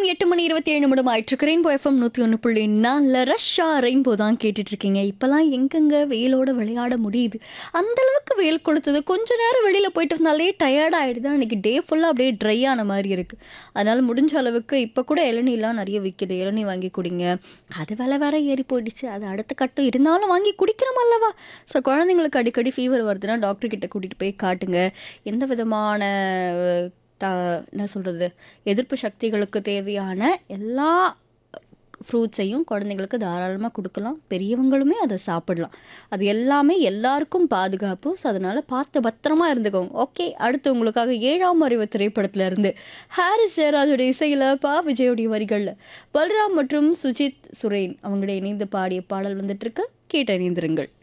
எட்டு மணி இருபத்தி ஏழு நிமிடம் ஆயிட்டு ரெயின்போ எஃப்எம் நூற்றி ஒன்று புள்ளி நாலில் ரஷ்ஷா ரெயின்போ தான் கேட்டுட்டு இருக்கீங்க இப்போலாம் எங்கெங்க வெயிலோட விளையாட முடியுது அந்த அளவுக்கு வெயில் கொளுத்துது கொஞ்ச நேரம் வெளியில் போயிட்டு வந்தாலே டயர்ட் ஆகிடுது அன்றைக்கி டே ஃபுல்லாக அப்படியே ட்ரை ஆன மாதிரி இருக்குது அதனால் முடிஞ்ச அளவுக்கு இப்போ கூட இளநீலாம் நிறைய விற்கிது இளநீ வாங்கி குடிங்க அது விலை வேற ஏறி போயிடுச்சு அது அடுத்த கட்டம் இருந்தாலும் வாங்கி குடிக்கிறோம் அல்லவா ஸோ குழந்தைங்களுக்கு அடிக்கடி ஃபீவர் வருதுன்னா டாக்டர் கிட்ட கூட்டிகிட்டு போய் காட்டுங்க எந்த விதமான த என்ன சொல்கிறது எதிர்ப்பு சக்திகளுக்கு தேவையான எல்லா ஃப்ரூட்ஸையும் குழந்தைங்களுக்கு தாராளமாக கொடுக்கலாம் பெரியவங்களுமே அதை சாப்பிடலாம் அது எல்லாமே எல்லாருக்கும் பாதுகாப்பு ஸோ அதனால் பார்த்து பத்திரமா இருந்துக்கோங்க ஓகே அடுத்து உங்களுக்காக ஏழாம் அறிவு திரைப்படத்துல இருந்து ஹாரிஸ் ஜெயராஜோட இசையில் பா விஜயோடைய வரிகளில் பல்ராம் மற்றும் சுஜித் சுரேன் அவங்களுடைய இணைந்து பாடிய பாடல் வந்துட்டு இருக்கு கேட்டு இணைந்திருங்கள்